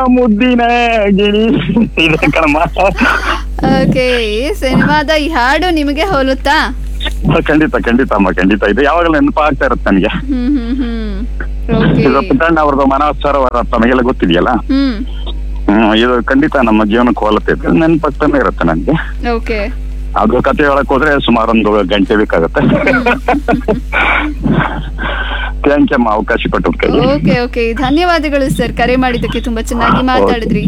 ಮುದ್ದಿನ ಗಿಣಿ ಇದೆ ಕಣಮ್ಮ ಓಕೆ ಈ ಸಿನಿಮಾದ ಈ ಹಾಡು ನಿಮಗೆ ಹೋಲುತ್ತಾ ಖಂಡಿತ ಖಂಡಿತ ಅಮ್ಮ ಖಂಡಿತ ಇದು ಯಾವಾಗಲೂ ನೆನಪಾಗ್ತಾ ಇರುತ್ತೆ ನನಗೆ ಹ್ಮ್ ಹ್ಮ್ ಹ್ಮ್ ಓಕೆ ಇದು ಪುಟ್ಟಣ್ಣ ಅವ್ರದ್ದು ಮನೋತ್ಸರವರ ತಮಗೆಲ್ಲ ಗೊತ್ತಿದೆಯಲ್ಲ ಹ್ಮ್ ಹ್ಮ್ ಇದು ಖಂಡಿತ ನಮ್ಮ ಜೀವನಕ್ಕೆ ಹೋಲುತ್ತೆ ಇದು ನೆನಪಾಗ್ತಾನೆ ಇರುತ್ತೆ ನನಗೆ ಓಕೆ ಅದು ಕತೆ ಹೇಳಕ್ ಹೋದ್ರೆ ಸುಮಾರು ಒಂದು ಗಂಟೆ ಬೇಕಾಗುತ್ತೆ ಥ್ಯಾಂಕ್ ಅಮ್ಮ ಅವಕಾಶ ಕೊಟ್ಟದಕ್ಕಾಗಿ ಓಕೆ ಓಕೆ ಧನ್ಯವಾದಗಳು ಸರ್ ಕರೆ ಮಾಡಿದ್ದಕ್ಕೆ ತುಂಬಾ ಚೆನ್ನಾಗಿ ಮಾತಾಡಿದ್ರಿ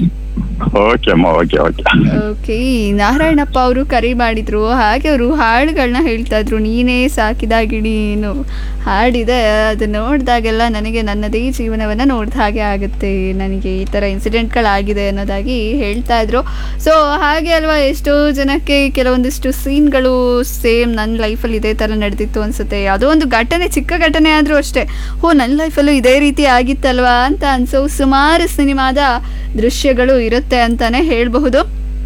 ಓಕೆ ಅಮ್ಮ ಓಕೆ ಓಕೆ ಓಕೆ ನಾರಾಯಣಪ್ಪ ಅವರು ಕರೆ ಮಾಡಿದ್ರು ಹಾಗೆ ಅವರು ಹಾಡುಗಳನ್ನ ಹೇಳ್ತಾ ಇದ್ರು ನೀನೇ ಸಾಕಿದ ಗಿಣಿ ಏನು ಹಾಡಿದೆ ಅದು ನೋಡಿದಾಗೆಲ್ಲ ನನಗೆ ನನ್ನದೇ ಜೀವನವನ್ನು ನೋಡಿದ ಹಾಗೆ ಆಗುತ್ತೆ ನನಗೆ ಈ ಥರ ಇನ್ಸಿಡೆಂಟ್ಗಳಾಗಿದೆ ಅನ್ನೋದಾಗಿ ಹೇಳ್ತಾ ಇದ್ರು ಸೊ ಹಾಗೆ ಅಲ್ವಾ ಎಷ್ಟೋ ಜನಕ್ಕೆ ಕೆಲವೊಂದಿಷ್ಟು ಸೀನ್ಗಳು ಸೇಮ್ ನನ್ನ ಲೈಫಲ್ಲಿ ಇದೇ ಥರ ನಡೆದಿತ್ತು ಅನ್ಸುತ್ತೆ ಯಾವುದೋ ಒಂದು ಘಟನೆ ಚಿಕ್ಕ ಘಟನೆ ಆದರೂ ಅಷ್ಟೇ ಓ ನನ್ನ ಲೈಫಲ್ಲೂ ಇದೇ ರೀತಿ ಆಗಿತ್ತಲ್ವಾ ಅಂತ ಅನ್ಸೋ ಸುಮಾರು ಸಿನಿಮಾದ ದೃಶ್ಯಗಳು ಇರುತ್ತೆ ಅಂತಾನೆ ಹೇಳಬಹುದು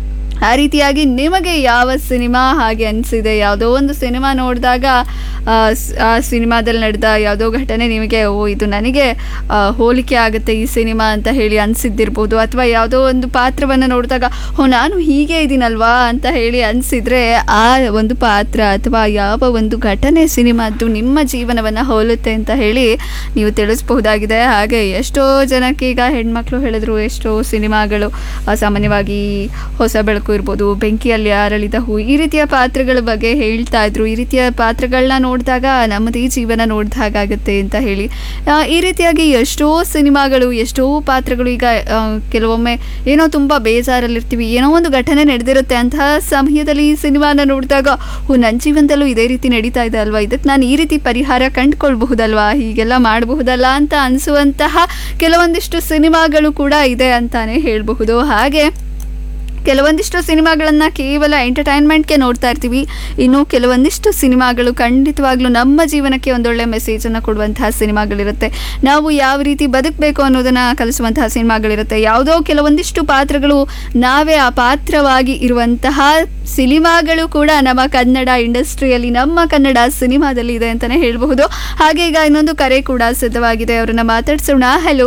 ಆ ರೀತಿಯಾಗಿ ನಿಮಗೆ ಯಾವ ಸಿನಿಮಾ ಹಾಗೆ ಅನಿಸಿದೆ ಯಾವುದೋ ಒಂದು ಸಿನಿಮಾ ನೋಡಿದಾಗ ಆ ಸ್- ಆ ಸಿನಿಮಾದಲ್ಲಿ ನಡೆದ ಯಾವುದೋ ಘಟನೆ ನಿಮಗೆ ಓ ಇದು ನನಗೆ ಆ, ಹೋಲಿಕೆ ಆಗುತ್ತೆ ಈ ಸಿನಿಮಾ ಅಂತ ಹೇಳಿ ಅನಿಸಿದ್ದಿರ್ಬೋದು ಅಥವಾ ಯಾವುದೋ ಒಂದು ಪಾತ್ರವನ್ನು ನೋಡಿದಾಗ ಓ ನಾನು ಹೀಗೆ ಇದ್ದೀನಲ್ವಾ ಅಂತ ಹೇಳಿ ಅನಿಸಿದ್ರೆ ಆ ಒಂದು ಪಾತ್ರ ಅಥವಾ ಯಾವ ಒಂದು ಘಟನೆ ಸಿನಿಮಾದ್ದು ನಿಮ್ಮ ಜೀವನವನ್ನು ಹೋಲುತ್ತೆ ಅಂತ ಹೇಳಿ ನೀವು ತಿಳಿಸ್ಬಹುದಾಗಿದೆ ಹಾಗೆ ಎಷ್ಟೋ ಜನಕ್ಕೆ ಈಗ ಹೆಣ್ಮಕ್ಳು ಹೇಳಿದ್ರು ಎಷ್ಟೋ ಸಿನಿಮಾಗಳು ಆ, ಸಾಮಾನ್ಯವಾಗಿ ಹೊಸ ಬೆಳಕು ಇರ್ಬೋದು ಬೆಂಕಿಯಲ್ಲಿ ಅರಳಿದ ಹೂ ಈ ರೀತಿಯ ಪಾತ್ರಗಳ ಬಗ್ಗೆ ಹೇಳ್ತಾ ಇದ್ರು ಈ ರೀತಿಯ ಪಾತ್ರಗಳನ್ನ ನೋಡಿದಾಗ ನಮ್ಮದೇ ಜೀವನ ನೋಡಿದ ಹಾಗಾಗುತ್ತೆ ಅಂತ ಹೇಳಿ ಆ, ಈ ರೀತಿಯಾಗಿ ಎಷ್ಟೋ ಸಿನಿಮಾಗಳು ಎಷ್ಟೋ ಪಾತ್ರಗಳು ಈಗ ಆ, ಕೆಲವೊಮ್ಮೆ ಏನೋ ತುಂಬ ಬೇಜಾರಲ್ಲಿರ್ತೀವಿ ಏನೋ ಒಂದು ಘಟನೆ ನಡೆದಿರುತ್ತೆ ಅಂತಹ ಸಮಯದಲ್ಲಿ ಈ ಸಿನಿಮಾನ ನೋಡಿದಾಗ ಓ ನನ್ನ ಜೀವನದಲ್ಲೂ ಇದೇ ರೀತಿ ನಡೀತಾ ಇದೆ ಅಲ್ವಾ ಇದಕ್ಕೆ ನಾನು ಈ ರೀತಿ ಪರಿಹಾರ ಕಂಡುಕೊಳ್ಬಹುದಲ್ವಾ ಹೀಗೆಲ್ಲ ಮಾಡಬಹುದಲ್ಲ ಅಂತ ಅನಿಸುವಂತಹ ಕೆಲವೊಂದಿಷ್ಟು ಸಿನಿಮಾಗಳು ಕೂಡ ಇದೆ ಅಂತಾನೆ ಹೇಳಬಹುದು ಹಾಗೆ ಕೆಲವೊಂದಿಷ್ಟು ಸಿನಿಮಾಗಳನ್ನು ಕೇವಲ ಎಂಟರ್ಟೈನ್ಮೆಂಟ್ಗೆ ನೋಡ್ತಾ ಇರ್ತೀವಿ ಇನ್ನು ಕೆಲವೊಂದಿಷ್ಟು ಸಿನಿಮಾಗಳು ಖಂಡಿತವಾಗ್ಲೂ ನಮ್ಮ ಜೀವನಕ್ಕೆ ಒಂದೊಳ್ಳೆ ಮೆಸೇಜನ್ನು ಕೊಡುವಂತಹ ಸಿನಿಮಾಗಳಿರುತ್ತೆ ನಾವು ಯಾವ ರೀತಿ ಬದುಕಬೇಕು ಅನ್ನೋದನ್ನು ಕಲಿಸುವಂತಹ ಸಿನಿಮಾಗಳಿರುತ್ತೆ ಯಾವುದೋ ಕೆಲವೊಂದಿಷ್ಟು ಪಾತ್ರಗಳು ನಾವೇ ಆ ಪಾತ್ರವಾಗಿ ಇರುವಂತಹ ಸಿನಿಮಾಗಳು ಕೂಡ ನಮ್ಮ ಕನ್ನಡ ಇಂಡಸ್ಟ್ರಿಯಲ್ಲಿ ನಮ್ಮ ಕನ್ನಡ ಸಿನಿಮಾದಲ್ಲಿ ಇದೆ ಅಂತಲೇ ಹೇಳಬಹುದು ಹಾಗೆ ಈಗ ಇನ್ನೊಂದು ಕರೆ ಕೂಡ ಸಿದ್ಧವಾಗಿದೆ ಅವರನ್ನ ಮಾತಾಡ್ಸೋಣ ಹಲೋ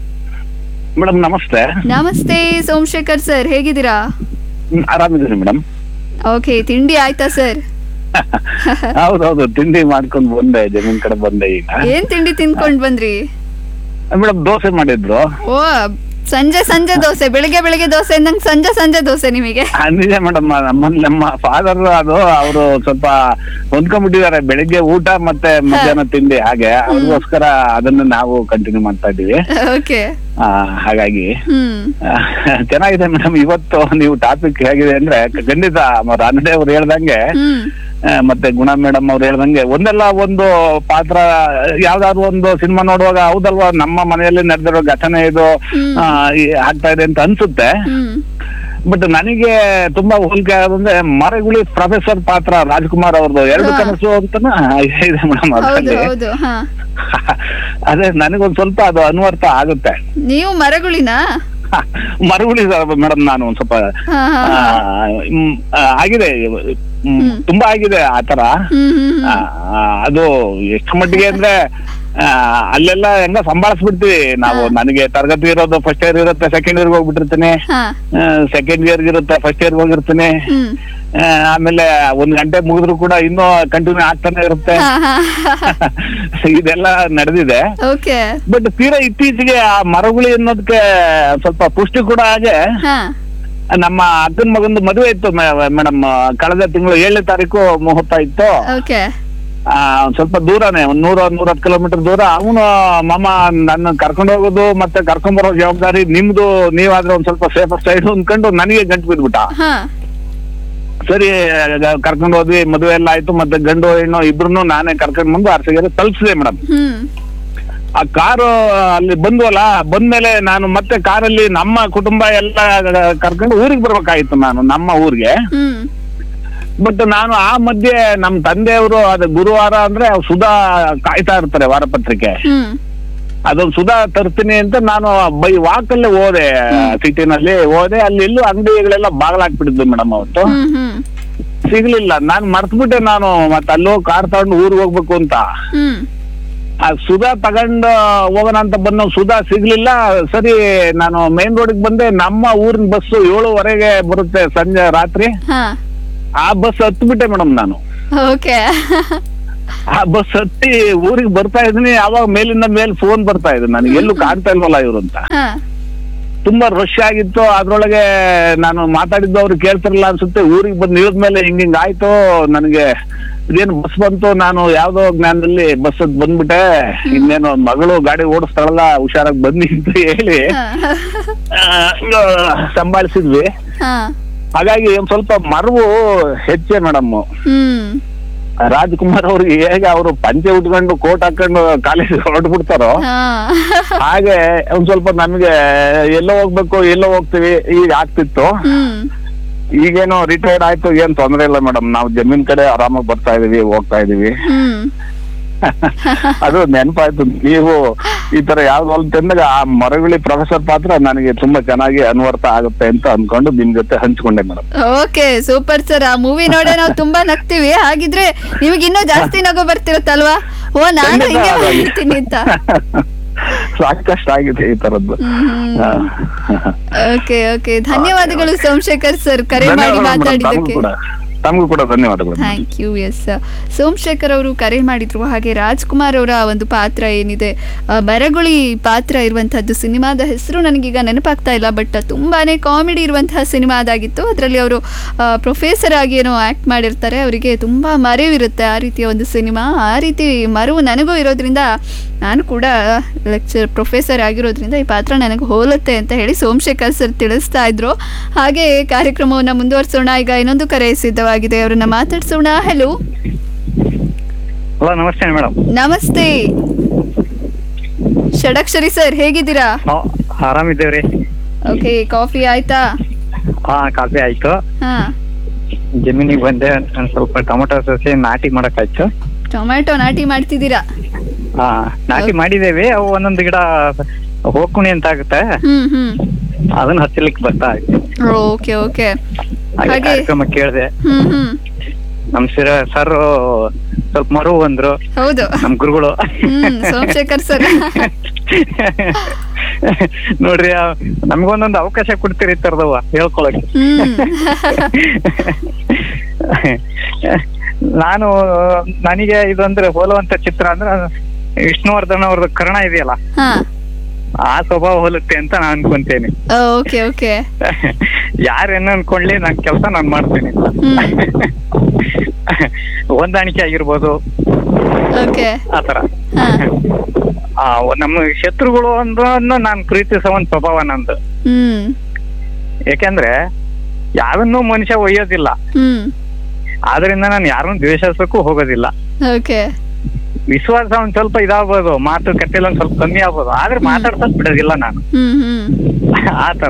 ಮೇಡಮ್ ನಮಸ್ತೆ ನಮಸ್ತೆ ಸೋಮಶೇಖರ್ ಸರ್ ಹೇಗಿದ್ದೀರಾ ಹ್ಮ್, ಆರಾಮಿದ್ದೀರಿ ಮೇಡಮ್ ಓಕೆ ತಿಂಡಿ ಆಯ್ತಾ ಸರ್ ಹೌದೌದು ತಿಂಡಿ ಮಾಡ್ಕೊಂಡು ಬಂದೆ ಜಮೀನ್ ಕಡೆ ಬಂದೆ ಈಗ ಏನ್ ತಿಂಡಿ ತಿನ್ಕೊಂಡ್ ಬಂದ್ರಿ ಮೇಡಮ್ ದೋಸೆ ಮಾಡಿದ್ರು ಓ ಸಂಜೆ ಸಂಜೆ ದೋಸೆ ಬೆಳಿಗ್ಗೆ ಬೆಳಿಗ್ಗೆ ದೋಸೆ ಅಂದಂಗ್ ಸಂಜೆ ಸಂಜೆ ದೋಸೆ ನಿಮಗೆ ಆ, ನಿಜ ಮೇಡಮ್ ನಮ್ಮ ನಮ್ಮ ಫಾದರ್ ಅದು ಅವರು ಸ್ವಲ್ಪ ಹೊಂದ್ಕೊಂಡ್ಬಿಟ್ಟಿದ್ದಾರೆ ಬೆಳಿಗ್ಗೆ ಊಟ ಮತ್ತೆ ಮಧ್ಯಾಹ್ನ ತಿಂಡಿ ಹಾಗೆ ಅವ್ರಿಗೋಸ್ಕರ ಅದನ್ನ ನಾವು ಕಂಟಿನ್ಯೂ ಮಾಡ್ತಾ ಇದ್ದೀವಿ ಓಕೆ ಆ, ಹಾಗಾಗಿ ಹ್ಮ್ ಆ, ಚೆನ್ನಾಗಿದೆ ಮೇಡಮ್ ಇವತ್ತು ನೀವು ಟಾಪಿಕ್ ಹೇಗಿದೆ ಅಂದ್ರೆ ಖಂಡಿತ ರಾನಡೆ ಅವ್ರು ಹೇಳ್ದಂಗೆ ಹ್ಮ್ ಆ, ಮತ್ತೆ ಗುಣ ಮೇಡಮ್ ಅವ್ರು ಹೇಳ್ದಂಗೆ ಒಂದಲ್ಲ ಒಂದು ಪಾತ್ರ ಯಾವ್ದಾದ್ರು ಒಂದು ಸಿನಿಮಾ ನೋಡುವಾಗ ಹೌದಲ್ವಾ ನಮ್ಮ ಮನೆಯಲ್ಲಿ ನಡೆದಿರೋ ಘಟನೆ ಇದು ಹ್ಮ್. ಆ, ಈ ಆಗ್ತಾ ಇದೆ ಅಂತ ಅನ್ಸುತ್ತೆ ಹ್ಮ್ ಬಟ್ ನನಗೆ ತುಂಬಾ ಹೋಲಿಕೆ ಆಗೋದಂದ್ರೆ ಮರಗುಳಿ ಪ್ರೊಫೆಸರ್ ಪಾತ್ರ ರಾಜ್ಕುಮಾರ್ ಅವ್ರದ್ದು ಎರಡು ಹಾ. ಕನಸು ಅಂತನ ಇದೆ ಮೇಡಮ್ ಹೌದು ಅದ್ರಲ್ಲಿ ಹೌದು ಹಾ ಅದೇ ನನಗೊಂದ್ ಸ್ವಲ್ಪ ಅದು ಅನ್ವರ್ಥ ಆಗುತ್ತೆ ನೀವು ಮರಗುಳಿನ ಮರಗುಳಿ ಮೇಡಮ್ ನಾನು ಒಂದ್ ಸ್ವಲ್ಪ ಹಾ ಹಾ ಆ, ಹಾ. ಮ್, ಆ, ಆಗಿದೆ ಮ್, ಹ್ಮ್. ತುಂಬಾ ಆಗಿದೆ ಆತರ ಹ್ಮ್ ಹ್ಮ್ ಆ, ಆ, ಅದು ಎಷ್ಟು ಮಟ್ಟಿಗೆ ಅಂದ್ರೆ ಆ, ಅಲ್ಲೆಲ್ಲ ಹೆಂಗ ಸಂಭಾಳಿಸ್ಬಿಡ್ತೀವಿ ನಾವು ಹಾ. ನನಗೆ ತರಗತಿ ಇರೋದು ಫಸ್ಟ್ ಇಯರ್ ಇರುತ್ತೆ ಸೆಕೆಂಡ್ ಇಯರ್ ಹೋಗ್ಬಿಟ್ಟಿರ್ತೀನಿ ಹಾ ಸೆಕೆಂಡ್ ಇಯರ್ ಇರುತ್ತೆ ಫಸ್ಟ್ ಇಯರ್ ಹೋಗಿರ್ತೀನಿ ಹ್ಮ್ ಆ, ಆಮೇಲೆ ಒಂದ್ ಗಂಟೆ ಮುಗಿದ್ರು ಕೂಡ ಇನ್ನೂ ಕಂಟಿನ್ಯೂ ಆಗ್ತಾನೆ ಇರುತ್ತೆ ಹಾ ಹಾ ಇದೆಲ್ಲ ನಡೆದಿದೆ ಓಕೆ ಬಟ್ ತೀರಾ ಇತ್ತೀಚೆಗೆ ಆ ಮರಗುಳಿ ಅನ್ನೋದಕ್ಕೆ ಸ್ವಲ್ಪ ಪುಷ್ಟಿ ಕೂಡ ಹಾಗೆ ಹಾ ನಮ್ಮ ಅಕ್ಕನ ಮಗಂದು ಮದುವೆ ಇತ್ತು ಮೇಡಮ್ ಕಳೆದ ತಿಂಗಳು ಏಳನೇ ತಾರೀಕು ಮುಹೂರ್ತ ಇತ್ತು ಓಕೆ ಆ, ಒಂದ್ ಸ್ವಲ್ಪ ದೂರನೇ ಒಂದ್ ನೂರ ನೂರತ್ತು ಕಿಲೋಮೀಟರ್ ದೂರ ಅವನು ಮಾಮ ನನ್ನ ಕರ್ಕೊಂಡು ಹೋಗೋದು ಮತ್ತೆ ಕರ್ಕೊಂಡ್ ಬರೋ ಜವಾಬ್ದಾರಿ ನಿಮ್ದು ನೀವಾದ್ರೆ ಒಂದ್ ಸ್ವಲ್ಪ ಸೇಫರ್ ಸೈಡ್ ಅಂದ್ಕೊಂಡು ನನಗೆ ಗಂಟು ಬಿದ್ಬಿಟ್ಟ ಹಾ ಸರಿ ಕರ್ಕೊಂಡು ಹೋದ್ವಿ ಮದುವೆ ಎಲ್ಲ ಆಯ್ತು ಮತ್ತೆ ಗಂಡು ಹೆಣ್ಣು ಇಬ್ರು ನಾನೇ ಕರ್ಕೊಂಡ್ ಬಂದು ಅರ್ಸಗೆರೆ ತಲುಪಿಸಿದೆ ಮೇಡಮ್ ಹ್ಮ್ ಆ ಕಾರು ಅಲ್ಲಿ ಬಂದ್ವಲ್ಲ ಬಂದ್ಮೇಲೆ ನಾನು ಮತ್ತೆ ಕಾರಲ್ಲಿ ನಮ್ಮ ಕುಟುಂಬ ಎಲ್ಲ ಕರ್ಕೊಂಡು ಊರಿಗೆ ಬರ್ಬೇಕಾಗಿತ್ತು ನಾನು ನಮ್ಮ ಊರಿಗೆ ಹ್ಮ್ ಬಟ್ ನಾನು ಆ ಮಧ್ಯೆ ನಮ್ಮ ತಂದೆಯವರು ಅದು ಗುರುವಾರ ಅಂದ್ರೆ ಅವ್ರು ಸುಧಾ ಕಾಯ್ತಾ ಇರ್ತಾರೆ ವಾರಪತ್ರಿಕೆ ಹ್ಮ್ ಅದೊಂದು ಸುಧಾ ತರ್ತೀನಿ ಅಂತ ನಾನು ಬೈ ವಾಕಲ್ಲೇ ಹೋದೆ ಸಿಟಿನಲ್ಲಿ ಹೋದೆ ಅಲ್ಲಿ ಎಲ್ಲೂ ಅಂಗಡಿಗಳೆಲ್ಲ ಬಾಗ್ಲಾಕ್ಬಿಟ್ಟಿದ್ದು ಮೇಡಮ್ ಅವತ್ತು ಹ್ಮ್ ಹ್ಮ್ ಸಿಗ್ಲಿಲ್ಲ ನಾನು ಮರ್ತ್ಬಿಟ್ಟೆ ನಾನು ಮತ್ತೆ ಅಲ್ಲೋ ಕಾರ್ ತಗೊಂಡು ಊರಿಗೆ ಹೋಗ್ಬೇಕು ಅಂತ ಹ್ಮ್ ಆ ಸುಧಾ ತಗೊಂಡು ಹೋಗೋಣ ಅಂತ ಬಂದು ಸುಧಾ ಸಿಗ್ಲಿಲ್ಲ ಸರಿ ನಾನು ಮೇನ್ ರೋಡಿಗೆ ಬಂದೆ ನಮ್ಮ ಊರಿನ ಬಸ್ಸು ಏಳುವರೆಗೆ ಬರುತ್ತೆ ಸಂಜೆ ರಾತ್ರಿ ಹಾ ಆ ಬಸ್ ಹತ್ಬಿಟ್ಟೆ ಮೇಡಮ್ ನಾನು ಓಕೆ ಆ ಬಸ್ ಹತ್ತಿ ಊರಿಗೆ ಬರ್ತಾ ಇದೀನಿ ಅವಾಗ ಮೇಲಿಂದ ಮೇಲ್ ಫೋನ್ ಬರ್ತಾ ಇದೆ ನನಗೆ ಎಲ್ಲೂ ಕಾಣ್ತಾ ಇಲ್ವಲ್ಲ ಇವ್ರು ಅಂತ ಹಾ ತುಂಬಾ ರಶ್ ಆಗಿತ್ತು ಅದ್ರೊಳಗೆ ನಾನು ಮಾತಾಡಿದ್ದು ಅವ್ರು ಕೇಳ್ತಿರಲ್ಲ ಅನ್ಸುತ್ತೆ ಊರಿಗೆ ಬಂದು ಇಳಿದ ಮೇಲೆ ಹಿಂಗ್ ಹಿಂಗ್ ಆಯ್ತು ನನಗೆ ಇದೇನು ಬಸ್ ಬಂತು ನಾನು ಯಾವ್ದೋ ಜ್ಞಾನದಲ್ಲಿ ಬಸ್ ಬಂದ್ಬಿಟ್ಟೆ ಇನ್ನೇನು ಮಗಳು ಗಾಡಿ ಓಡಿಸ್ತಾಳಲ್ಲ ಹುಷಾರಾಗಿ ಬನ್ನಿ ಅಂತ ಹೇಳಿ ಹಾ ಆ, ಸಂಭಾಳಿಸಿದ್ವಿ ಹಾ ಹಾಗಾಗಿ ಒಂದ್ ಸ್ವಲ್ಪ ಮರವು ಹೆಚ್ಚೆ ಮೇಡಮ್ ಹ್ಮ್ ರಾಜ್ಕುಮಾರ್ ಅವ್ರಿಗೆ ಹೇಗೆ ಅವರು ಪಂಚೆ ಉಟ್ಕೊಂಡು ಕೋಟ್ ಹಾಕೊಂಡು ಕಾಲೇಜ್ ಹೊರಟ್ಬಿಡ್ತಾರೋ ಹಾ ಹಾಗೆ ಒಂದ್ ಸ್ವಲ್ಪ ನಮ್ಗೆ ಎಲ್ಲೋ ಹೋಗ್ಬೇಕು ಎಲ್ಲೋ ಹೋಗ್ತೀವಿ ಈಗ ಆಗ್ತಿತ್ತು ಹ್ಮ್ ಈಗೇನೋ ರಿಟೈರ್ಡ್ ಆಯ್ತು ಏನ್ ತೊಂದ್ರೆ ಇಲ್ಲ ಮೇಡಮ್ ನಾವು ಜಮೀನ್ ಕಡೆ ಆರಾಮಾಗಿ ಬರ್ತಾ ಇದೀವಿ ಹೋಗ್ತಾ ಇದೀವಿ ಹ್ಮ್ ಅದು ನೆನಪಾಯ್ತು ನೀವು ಈ ತರ ಯಾವ್ದು ಅಲ್ಲಿ ತಂದಾಗ ಆ ಮರಗುಳಿ ಪ್ರೊಫೆಸರ್ ಪಾತ್ರ ನನಗೆ ತುಂಬಾ ಚೆನ್ನಾಗಿ ಅನ್ವರ್ಥ ಆಗುತ್ತೆ ಅಂತ ಅನ್ಕೊಂಡು ನಿಮ್ ಜೊತೆ ಹಂಚ್ಕೊಂಡೆ ಮೇಡಮ್ ಓಕೆ ಸೂಪರ್ ಸರ್ ಆ ಮೂವಿ ನೋಡೇ ನಾವು ತುಂಬಾ ನಗ್ತೀವಿ ಹಾಗಿದ್ರೆ ನಿಮಗೆ ಇನ್ನೂ ಜಾಸ್ತಿ ನಗು ಬರ್ತಿರುತ್ತಲ್ವಾ ಓ ನಾನು ಹಿಂಗೆ ಮಾಡ್ತೀನಿ ಅಂತ ಸಾಕಷ್ಟು ಆಗಿದೆ ಈ ತರದ್ದು ಹ್ಮ್ ಹಾ. ಓಕೆ ಓಕೆ ಧನ್ಯವಾದಗಳು ಸೋಮಶೇಖರ್ ಸರ್ ಕರೆ ಮಾಡಿ ಧನ್ಯವಾದ madam. ತಮಗೂ ಮಾತಾಡಿದ್ದಕ್ಕೆ ಕೂಡ ತಮಗೂ ಕೂಡ ಧನ್ಯವಾದಗಳು ಥ್ಯಾಂಕ್ ಯು ಎಸ್ ಸೋಮಶೇಖರ್ ಅವರು ಕರೆ ಮಾಡಿದ್ರು ಹಾಗೆ ರಾಜ್ಕುಮಾರ್ ಅವರ ಒಂದು ಪಾತ್ರ ಏನಿದೆ ಆ, ಬರಗುಳಿ ಪಾತ್ರ ಇರುವಂತಹದ್ದು ಸಿನಿಮಾದ ಹೆಸರು ನನಗೀಗ ನೆನಪಾಗ್ತಾ ಇಲ್ಲ ಬಟ್ ತುಂಬಾನೇ ಕಾಮಿಡಿ ಇರುವಂತಹ ಸಿನಿಮಾ ಅದಾಗಿತ್ತು ಅದರಲ್ಲಿ ಅವರು ಪ್ರೊಫೆಸರ್ ಆಗಿ ಏನೋ ಆ್ಯಕ್ಟ್ ಮಾಡಿರ್ತಾರೆ ಅವರಿಗೆ ತುಂಬ ಮರೆವಿರುತ್ತೆ ಆ ರೀತಿಯ ಒಂದು ಸಿನಿಮಾ ಆ ರೀತಿ ಮರವು ನನಗೂ ಇರೋದ್ರಿಂದ ನಾನು ಕೂಡ ಲೆಕ್ಚರ್ ಪ್ರೊಫೆಸರ್ ಆಗಿರೋದ್ರಿಂದ ಈ ಪಾತ್ರ ನನಗೆ ಹೋಲುತ್ತೆ ಅಂತ ಹೇಳಿ ಸೋಮಶೇಖರ್ ಸರ್ ತಿಳಿಸ್ತಾ ಇದ್ರು ಹಾಗೆ ಕಾರ್ಯಕ್ರಮವನ್ನು ಮುಂದುವರಿಸೋಣ ಈಗ ಇನ್ನೊಂದು ಕರೆ ಸಿದ್ಧವಾಗಿದೆ ಅವರನ್ನ ಮಾತಾಡ್ಸೋಣ ಹಲೋ ಹಲೋ ನಮಸ್ತೆ ಮೇಡಮ್ ನಮಸ್ತೆ ಷಡಕ್ಷರಿ ಸರ್ ಹೇಗಿದ್ದೀರಾ ಆರಾಮಿದ್ದೇವ್ರಿ ಓಕೆ ಕಾಫಿ ಆಯ್ತಾ ಹಾ ಕಾಫಿ ಆಯ್ತು ಹಾ ಜಮೀನಿಗೆ ಬಂದೆ ಒಂದ್ ಸ್ವಲ್ಪ ಟೊಮೊಟೊ ಸಸಿ ನಾಟಿ ಮಾಡಕ್ಕಾಯ್ತು ಟೊಮ್ಯಾಟೊ ನಾಟಿ ಮಾಡ್ತಿದ್ದೀರಾ ಹಾ ನಾಟಿ ಮಾಡಿದೇವಿ ಅವು ಒಂದೊಂದು ಗಿಡ ಹೋಗ್ಕುಣಿ ಅಂತ ಆಗುತ್ತೆ ಹ್ಮ್ ಹ್ಮ್ ಅದನ್ನ ಹಚ್ಚಲಿಕ್ಕೆ ಬರ್ತಾ ಇತ್ತು ಓಕೆ ಓಕೆ ಹಾಗೆ ಹಾಗೆ ಕಾರ್ಯಕ್ರಮ ಕೇಳಿದೆ ಹ್ಮ್ ಹ್ಮ್ ನಮ್ ಸಿರ ಸರ್ ಸ್ವಲ್ಪ ಮರು ಬಂದ್ರು ಹೌದು ನಮ್ ಗುರುಗಳು ಹ್ಮ್ ಸೋಮಶೇಖರ್ ಸರ್ ನೋಡ್ರಿ ಆ, ನಮ್ಗೊಂದೊಂದು ಅವಕಾಶ ಕೊಡ್ತೀರಿ ಈ ತರದವ ಹೇಳ್ಕೊಳಕ್ಕೆ ಹ್ಮ್ ನಾನು ನನಗೆ ಇದಂದ್ರೆ ಹೋಲುವಂತ ಚಿತ್ರ ಅಂದ್ರೆ ವಿಷ್ಣುವರ್ಧನ್ ಅವ್ರದ್ದು ಕರ್ಣ ಇದೆಯಲ್ಲ ಹಾ ಆ ಸ್ವಭಾವ ಹೋಲುತ್ತೆ ಅಂತ ನಾನು ಅನ್ಕೊಂತೇನೆ ಓಕೆ ಓಕೆ ಯಾರೇನು ಅನ್ಕೊಳ್ಳಿ ನನ್ ಕೆಲಸ ನಾನು ಮಾಡ್ತೀನಿ ಹೊಂದಾಣಿಕೆ ಆಗಿರ್ಬೋದು ಓಕೆ ಆತರ ಹಾ ಆ ನಮ್ಮ ಶತ್ರುಗಳು ಅಂದ್ರನ್ನು ನಾನು ಪ್ರೀತಿಸೋ ಒಂದ್ ಸ್ವಭಾವ ನಂದು ಹ್ಮ್ ಯಾಕೆಂದ್ರೆ ಯಾವನ್ನೂ ಮನುಷ್ಯ ಒಯ್ಯೋದಿಲ್ಲ ಹ್ಮ್ ಆದ್ರಿಂದ ನಾನು ಯಾರನ್ನೂ ದ್ವೇಷಿಸಕ್ಕೂ ಹೋಗೋದಿಲ್ಲ ಓಕೆ ವಿಶ್ವಾಸ ಒಂದ್ ಸ್ವಲ್ಪ ಇದಾಗ್ಬೋದು ಮಾತು ಕಟ್ಟೆಲ್ಲ ಒಂದ್ ಸ್ವಲ್ಪ ಕಮ್ಮಿ ಆಗ್ಬೋದು ಆದ್ರೆ ಮಾತಾಡ್ಸಕ್ ಬಿಡೋದಿಲ್ಲ ನಾನು ಹ್ಮ್ ಹ್ಮ್ ಆತರ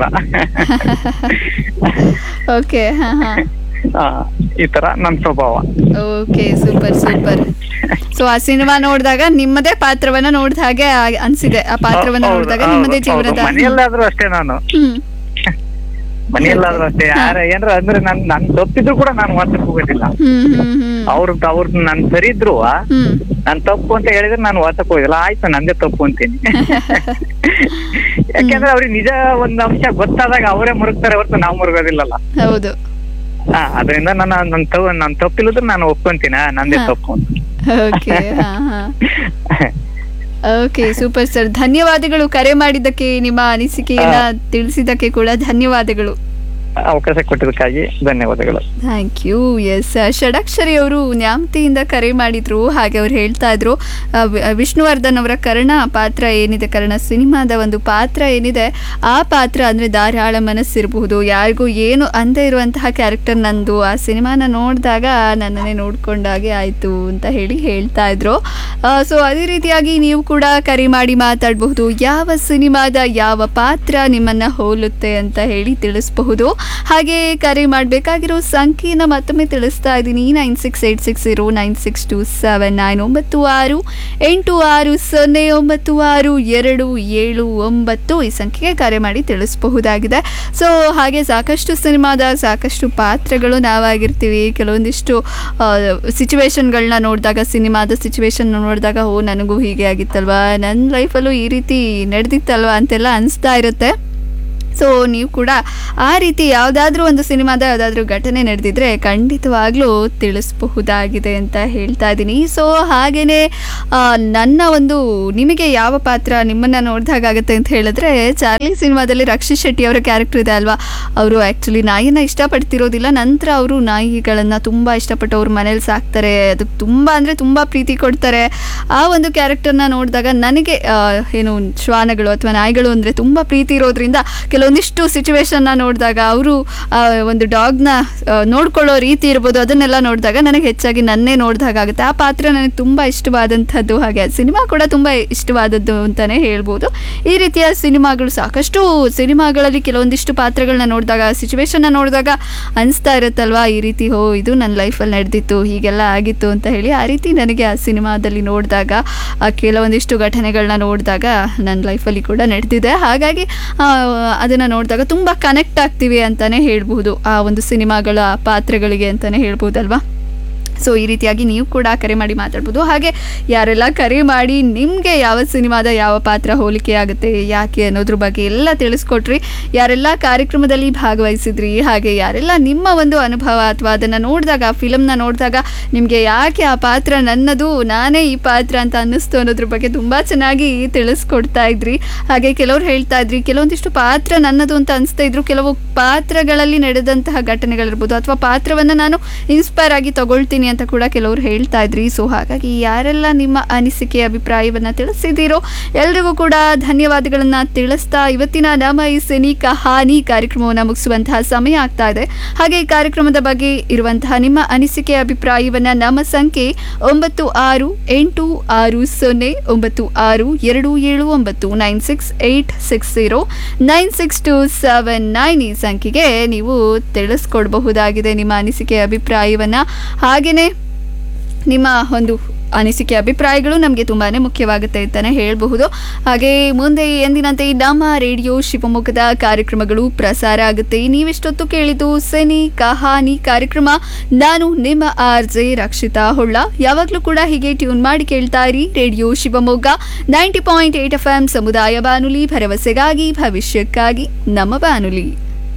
ಓಕೆ ಹಾ ಹಾ ಆ, ಈ ತರ ನನ್ ಸ್ವಭಾವ ಓಕೆ ಸೂಪರ್ ಸೂಪರ್ ಸೊ ಆ ಸಿನಿಮಾ ನೋಡಿದಾಗ ನಿಮ್ಮದೇ ಪಾತ್ರವನ್ನ ನೋಡಿದ ಹಾಗೆ ಆ- ಅನ್ಸಿದೆ ಆ ಪಾತ್ರವನ್ನ ಹೌದು, ನೋಡಿದಾಗ ಹೌದು, ನಿಮ್ಮದೇ ಹೌದು. ಜೀವನದ ಮನೆಯಲ್ಲಾದ್ರೂ ಅಷ್ಟೇ ನಾನು ಹ್ಮ್ ಮನೆಯಲ್ಲಾದ್ರೂ ಅಷ್ಟೇ ಯಾರ ಏನ್ರ ಅಂದ್ರೆ ನನ್ ನನ್ ತಪ್ಪಿದ್ರು ಕೂಡ ನಾನು ವಾಸಕ್ಕೆ ಹೋಗೋದಿಲ್ಲ ಹ್ಮ್ ಹ್ಮ್ ಹ್ಮ್ ಅವ್ರ ಅವ್ರ ನನ್ ಸರಿ ಇದ್ರು ಹ್ಮ್ ನಾನ್ ತಪ್ಪು ಅಂತ ಹೇಳಿದ್ರೆ ನಾನು ವಾಸಕ್ಕೆ ಹೋಗಿಲ್ಲ ಆಯ್ತು ನಂದೇ ತಪ್ಪು ಅಂತೀನಿ ಯಾಕೆಂದ್ರೆ ಅವ್ರಿಗೆ ನಿಜ ಒಂದ್ ಅಂಶ ಗೊತ್ತಾದಾಗ ಅವರೇ ಮುರುಗ್ತಾರೆ ಹೊರತು ನಾವು ಮುರುಗೋದಿಲ್ಲಲ್ಲ ಹೌದು ಹಾ ಅದರಿಂದ ನನ್ನ ನನ್ ತಪ್ಪು ನನ್ ತಪ್ಪಿಲ್ಲದ್ರೆ ನಾನು ಒಪ್ಕೊಂತೀನಿ ಆ, ನಂದೇ ಹಾ. ತಪ್ಪು ಅಂತ ಓಕೆ ಹಾ ಹಾ ಓಕೆ ಸೂಪರ್ ಸರ್ ಧನ್ಯವಾದಗಳು ಕರೆ ಮಾಡಿದ್ದಕ್ಕೆ ನಿಮ್ಮ ಅನಿಸಿಕೆಯನ್ನ ತಿಳಿಸಿದ್ದಕ್ಕೆ ಕೂಡ ಧನ್ಯವಾದಗಳು ಅವಕಾಶ ಕೊಟ್ಟಿದ್ದಕ್ಕಾಗಿ ಧನ್ಯವಾದಗಳು ಥ್ಯಾಂಕ್ ಯು ಎಸ್ ಷಡಕ್ಷರಿ ಅವರು ನ್ಯಾಮತಿಯಿಂದ ಕರೆ ಮಾಡಿದ್ರು ಹಾಗೆ ಅವ್ರು ಹೇಳ್ತಾ ಇದ್ರು ಆ, ವಿ- ವಿಷ್ಣುವರ್ಧನ್ ಅವರ ಕರ್ಣ ಪಾತ್ರ ಏನಿದೆ ಕರ್ಣ ಸಿನಿಮಾದ ಒಂದು ಪಾತ್ರ ಏನಿದೆ ಆ ಪಾತ್ರ ಅಂದರೆ ಧಾರಾಳ ಮನಸ್ಸಿರಬಹುದು ಯಾರಿಗೂ ಏನು ಅಂದೇ ಇರುವಂತಹ ಕ್ಯಾರೆಕ್ಟರ್ ನಂದು ಆ ಸಿನಿಮಾನ ನೋಡಿದಾಗ ನನ್ನನ್ನೇ ನೋಡ್ಕೊಂಡಾಗೆ ಆಯಿತು ಅಂತ ಹೇಳಿ ಹೇಳ್ತಾ ಇದ್ರು ಸೊ ಅದೇ ರೀತಿಯಾಗಿ ನೀವು ಕೂಡ ಕರೆ ಮಾಡಿ ಮಾತಾಡಬಹುದು ಯಾವ ಸಿನಿಮಾದ ಯಾವ ಪಾತ್ರ ನಿಮ್ಮನ್ನ ಹೋಲುತ್ತೆ ಅಂತ ಹೇಳಿ ತಿಳಿಸಬಹುದು ಹಾಗೆ ಕರೆ ಮಾಡಬೇಕಾಗಿರೋ ಸಂಖ್ಯೆನ ಮತ್ತೊಮ್ಮೆ ತಿಳಿಸ್ತಾ ಇದ್ದೀನಿ nine six eight six zero nine six two seven nine ಒಂಬತ್ತು ಆರು ಎಂಟು ಆರು ಸೊನ್ನೆ ಒಂಬತ್ತು ಆರು ಎರಡು ಏಳು ಒಂಬತ್ತು ಈ ಸಂಖ್ಯೆಗೆ ಕರೆ ಮಾಡಿ ತಿಳಿಸಬಹುದಾಗಿದೆ ಸೊ ಹಾಗೆ ಸಾಕಷ್ಟು ಸಿನಿಮಾದ ಸಾಕಷ್ಟು ಪಾತ್ರಗಳು ನಾವಾಗಿರ್ತೀವಿ ಕೆಲವೊಂದಿಷ್ಟು ಸಿಚುವೇಶನ್ಗಳನ್ನ ನೋಡಿದಾಗ ಸಿನಿಮಾದ ಸಿಚುವೇಶನ್ ನೋಡಿದಾಗ ಓ ನನಗೂ ಹೀಗೆ ಆಗಿತ್ತಲ್ವಾ ನನ್ನ ಲೈಫಲ್ಲೂ ಈ ರೀತಿ ನಡೆದಿತ್ತಲ್ವಾ ಅಂತೆಲ್ಲ ಅನಿಸ್ತಾ ಇರುತ್ತೆ ಸೊ ನೀವು ಕೂಡ ಆ ರೀತಿ ಯಾವುದಾದ್ರೂ ಒಂದು ಸಿನಿಮಾದ ಯಾವುದಾದ್ರೂ ಘಟನೆ ನಡೆದಿದ್ರೆ ಖಂಡಿತವಾಗ್ಲೂ ತಿಳಿಸಬಹುದಾಗಿದೆ ಅಂತ ಹೇಳ್ತಾ ಇದ್ದೀನಿ ಸೊ ಹಾಗೆಯೇ ನನ್ನ ಒಂದು ನಿಮಗೆ ಯಾವ ಪಾತ್ರ ನಿಮ್ಮನ್ನು ನೋಡಿದಾಗತ್ತೆ ಅಂತ ಹೇಳಿದ್ರೆ ಚಾರ್ಲಿ ಸಿನಿಮಾದಲ್ಲಿ ರಕ್ಷಿತ್ ಶೆಟ್ಟಿ ಅವರ ಕ್ಯಾರೆಕ್ಟರ್ ಇದೆ ಅಲ್ವಾ ಅವರು ಆ್ಯಕ್ಚುಲಿ ನಾಯಿನ ಇಷ್ಟಪಡ್ತಿರೋದಿಲ್ಲ ನಂತರ ಅವರು ನಾಯಿಗಳನ್ನು ತುಂಬ ಇಷ್ಟಪಟ್ಟು ಅವ್ರ ಮನೇಲಿ ಸಾಕ್ತಾರೆ ಅದಕ್ಕೆ ತುಂಬ ಅಂದರೆ ತುಂಬ ಪ್ರೀತಿ ಕೊಡ್ತಾರೆ ಆ ಒಂದು ಕ್ಯಾರೆಕ್ಟರ್ನ ನೋಡಿದಾಗ ನನಗೆ ಆ, ಏನು ಶ್ವಾನಗಳು ಅಥವಾ ನಾಯಿಗಳು ಅಂದರೆ ತುಂಬ ಪ್ರೀತಿ ಇರೋದ್ರಿಂದ ಕೆಲವೊಂದಿಷ್ಟು ಸಿಚುವೇಶನ್ನ ನೋಡಿದಾಗ ಅವರು ಒಂದು ಡಾಗ್ನ ನೋಡ್ಕೊಳ್ಳೋ ರೀತಿ ಇರ್ಬೋದು ಅದನ್ನೆಲ್ಲ ನೋಡಿದಾಗ ನನಗೆ ಹೆಚ್ಚಾಗಿ ನನ್ನೇ ನೋಡಿದಾಗ ಆಗುತ್ತೆ ಆ ಪಾತ್ರ ನನಗೆ ತುಂಬ ಇಷ್ಟವಾದಂಥದ್ದು ಹಾಗೆ ಸಿನಿಮಾ ಕೂಡ ತುಂಬ ಇಷ್ಟವಾದದ್ದು ಅಂತಲೇ ಹೇಳ್ಬೋದು ಈ ರೀತಿಯ ಸಿನಿಮಾಗಳು ಸಾಕಷ್ಟು ಸಿನಿಮಾಗಳಲ್ಲಿ ಕೆಲವೊಂದಿಷ್ಟು ಪಾತ್ರಗಳನ್ನ ನೋಡಿದಾಗ ಸಿಚುವೇಶನ್ನ ನೋಡಿದಾಗ ಅನಿಸ್ತಾ ಇರುತ್ತಲ್ವಾ ಈ ರೀತಿ ಹೋ ಇದು ನನ್ನ ಲೈಫಲ್ಲಿ ನಡೆದಿತ್ತು ಹೀಗೆಲ್ಲ ಆಗಿತ್ತು ಅಂತ ಹೇಳಿ ಆ ರೀತಿ ನನಗೆ ಆ ಸಿನಿಮಾದಲ್ಲಿ ನೋಡಿದಾಗ ಆ ಕೆಲವೊಂದಿಷ್ಟು ಘಟನೆಗಳನ್ನ ನೋಡಿದಾಗ ನನ್ನ ಲೈಫಲ್ಲಿ ಕೂಡ ನಡೆದಿದೆ ಹಾಗಾಗಿ ಅದನ್ನು ನೋಡಿದಾಗ ತುಂಬ ಕನೆಕ್ಟ್ ಆಗ್ತೀವಿ ಅಂತಲೇ ಹೇಳ್ಬೋದು ಆ ಒಂದು ಸಿನಿಮಾಗಳ ಪಾತ್ರಗಳಿಗೆ ಅಂತಲೇ ಹೇಳ್ಬೋದಲ್ವಾ ಸೊ ಈ ರೀತಿಯಾಗಿ ನೀವು ಕೂಡ ಕರೆ ಮಾಡಿ ಮಾತಾಡ್ಬೋದು ಹಾಗೆ ಯಾರೆಲ್ಲ ಕರೆ ಮಾಡಿ ನಿಮಗೆ ಯಾವ ಸಿನಿಮಾದ ಯಾವ ಪಾತ್ರ ಹೋಲಿಕೆ ಆಗುತ್ತೆ ಯಾಕೆ ಅನ್ನೋದ್ರ ಬಗ್ಗೆ ಎಲ್ಲ ತಿಳಿಸ್ಕೊಟ್ರಿ ಯಾರೆಲ್ಲ ಕಾರ್ಯಕ್ರಮದಲ್ಲಿ ಭಾಗವಹಿಸಿದ್ರಿ ಹಾಗೆ ಯಾರೆಲ್ಲ ನಿಮ್ಮ ಒಂದು ಅನುಭವ ಅಥವಾ ಅದನ್ನು ನೋಡಿದಾಗ ಫಿಲಮ್ನ ನೋಡಿದಾಗ ನಿಮಗೆ ಯಾಕೆ ಆ ಪಾತ್ರ ನನ್ನದು ನಾನೇ ಈ ಪಾತ್ರ ಅಂತ ಅನ್ನಿಸ್ತು ಅನ್ನೋದ್ರ ಬಗ್ಗೆ ತುಂಬ ಚೆನ್ನಾಗಿ ತಿಳಿಸ್ಕೊಡ್ತಾ ಇದ್ರಿ ಹಾಗೆ ಕೆಲವ್ರು ಹೇಳ್ತಾ ಇದ್ರಿ ಕೆಲವೊಂದಿಷ್ಟು ಪಾತ್ರ ನನ್ನದು ಅಂತ ಅನಿಸ್ತಾ ಇದ್ರು ಕೆಲವು ಪಾತ್ರಗಳಲ್ಲಿ ನಡೆದಂತಹ ಘಟನೆಗಳಿರ್ಬೋದು ಅಥವಾ ಪಾತ್ರವನ್ನು ನಾನು ಇನ್ಸ್ಪೈರ್ ಆಗಿ ತಗೊಳ್ತೀನಿ ಅಂತ ಕೂಡ ಕೆಲವರು ಹೇಳ್ತಾ ಇದ್ರಿ ಸೊ ಹಾಗಾಗಿ ಯಾರೆಲ್ಲ ನಿಮ್ಮ ಅನಿಸಿಕೆ ಅಭಿಪ್ರಾಯವನ್ನು ತಿಳಿಸಿದ್ದೀರೋ ಎಲ್ರಿಗೂ ಕೂಡ ಧನ್ಯವಾದಗಳನ್ನು ತಿಳಿಸ್ತಾ ಇವತ್ತಿನ ನಮ್ಮ ಈ ಸಿನಿ ಕಹಾನಿ ಕಾರ್ಯಕ್ರಮವನ್ನು ಮುಗಿಸುವಂತಹ ಸಮಯ ಆಗ್ತಾ ಇದೆ ಹಾಗೆ ಈ ಕಾರ್ಯಕ್ರಮದ ಬಗ್ಗೆ ಇರುವಂತಹ ನಿಮ್ಮ ಅನಿಸಿಕೆ ಅಭಿಪ್ರಾಯವನ್ನು ನಮ್ಮ ಸಂಖ್ಯೆ ಒಂಬತ್ತು ಆರು ಎಂಟು ಆರು ಸೊನ್ನೆ ಒಂಬತ್ತು ಆರು ಎರಡು ಏಳು ಒಂಬತ್ತು nine six eight six zero nine six two seven nine ಈ ಸಂಖ್ಯೆಗೆ ನೀವು ತಿಳಿಸ್ಕೊಡ್ಬಹುದಾಗಿದೆ ನಿಮ್ಮ ಅನಿಸಿಕೆ ಅಭಿಪ್ರಾಯವನ್ನು ಹಾಗೆಯೇ ನಿಮ್ಮ ಒಂದು ಅನಿಸಿಕೆ ಅಭಿಪ್ರಾಯಗಳು ನಮಗೆ ತುಂಬಾ ಮುಖ್ಯವಾಗುತ್ತೆ ಅಂತಲೇ ಹೇಳಬಹುದು ಹಾಗೆ ಮುಂದೆ ಎಂದಿನಂತೆ ನಮ್ಮ ರೇಡಿಯೋ ಶಿವಮೊಗ್ಗದ ಕಾರ್ಯಕ್ರಮಗಳು ಪ್ರಸಾರ ಆಗುತ್ತೆ ನೀವೆಷ್ಟೊತ್ತು ಕೇಳಿದ್ದು ಸೆನಿ ಕಹಾನಿ ಕಾರ್ಯಕ್ರಮ ನಾನು ನಿಮ್ಮ ಆರ್ ಜೆ ರಕ್ಷಿತಾ ಹೊಳ್ಳ ಯಾವಾಗಲೂ ಕೂಡ ಹೀಗೆ ಟ್ಯೂನ್ ಮಾಡಿ ಕೇಳ್ತಾ ಇರಿ radio Shivamogga ninety point eight F M ಸಮುದಾಯ ಬಾನುಲಿ ಭರವಸೆಗಾಗಿ ಭವಿಷ್ಯಕ್ಕಾಗಿ ನಮ್ಮ ಬಾನುಲಿ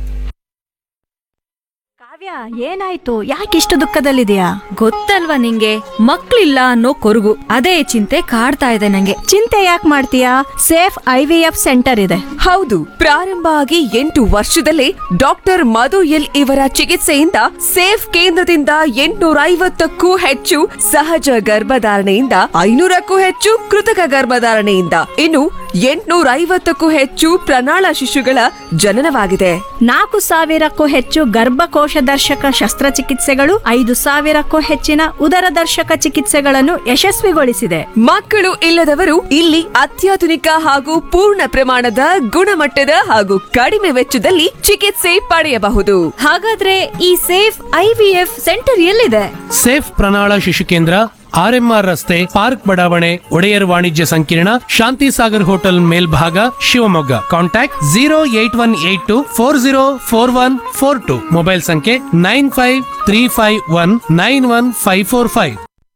ಕಾವ್ಯ ಏನಾಯ್ತು ಯಾಕಿಷ್ಟು ದುಃಖದಲ್ಲಿದೆಯಾ ಗೊತ್ತಲ್ವಾ ನಿಂಗೆ ಮಕ್ಳಿಲ್ಲ ಅನ್ನೋ ಕೊರಗು ಅದೇ ಚಿಂತೆ ಕಾಡ್ತಾ ಇದೆ ನಂಗೆ ಚಿಂತೆ ಯಾಕೆ ಮಾಡ್ತೀಯಾ safe I V F centre ಇದೆ ಹೌದು ಪ್ರಾರಂಭ ಆಗಿ ಎಂಟು ವರ್ಷದಲ್ಲೇ ಡಾಕ್ಟರ್ ಮಧು ಎಲ್ ಇವರ ಚಿಕಿತ್ಸೆಯಿಂದ ಸೇಫ್ ಕೇಂದ್ರದಿಂದ ಎಂಟುನೂರ ಐವತ್ತಕ್ಕೂ ಹೆಚ್ಚು ಸಹಜ ಗರ್ಭಧಾರಣೆಯಿಂದ ಐನೂರಕ್ಕೂ ಹೆಚ್ಚು ಕೃತಕ ಗರ್ಭಧಾರಣೆಯಿಂದ ಇನ್ನು ಎಂಟುನೂರ ಐವತ್ತಕ್ಕೂ ಹೆಚ್ಚು ಪ್ರಣಾಳ ಶಿಶುಗಳ ಜನನವಾಗಿದೆ ನಾಲ್ಕು ಸಾವಿರಕ್ಕೂ ಹೆಚ್ಚು ಗರ್ಭಕೋಶ ದರ್ಶಕ ಶಸ್ತ್ರಚಿಕಿತ್ಸೆಗಳು ಐದು ಸಾವಿರಕ್ಕೂ ಹೆಚ್ಚಿನ ಉದರ ದರ್ಶಕ ಚಿಕಿತ್ಸೆಗಳನ್ನು ಯಶಸ್ವಿಗೊಳಿಸಿದೆ ಮಕ್ಕಳು ಇಲ್ಲದವರು ಇಲ್ಲಿ ಅತ್ಯಾಧುನಿಕ ಹಾಗೂ ಪೂರ್ಣ ಪ್ರಮಾಣದ ಗುಣಮಟ್ಟದ ಹಾಗೂ ಕಡಿಮೆ ವೆಚ್ಚದಲ್ಲಿ ಚಿಕಿತ್ಸೆ ಪಡೆಯಬಹುದು ಹಾಗಾದ್ರೆ ಈ ಸೇಫ್ ಐವಿಎಫ್ ಸೆಂಟರ್ ಎಲ್ಲಿದೆ ಸೇಫ್ ಪ್ರಣಾಳ ಶಿಶು ಕೇಂದ್ರ ಆರ್ಎಂಆರ್ ರಸ್ತೆ ಪಾರ್ಕ್ ಬಡಾವಣೆ ಒಡೆಯರ್ ವಾಣಿಜ್ಯ ಸಂಕೀರ್ಣ ಶಾಂತಿ ಸಾಗರ್ ಹೋಟೆಲ್ ಮೇಲ್ಭಾಗ Shivamogga contact zero eight one eight two four zero four one four two mobile ಸಂಖ್ಯೆ nine five three five one nine one five four five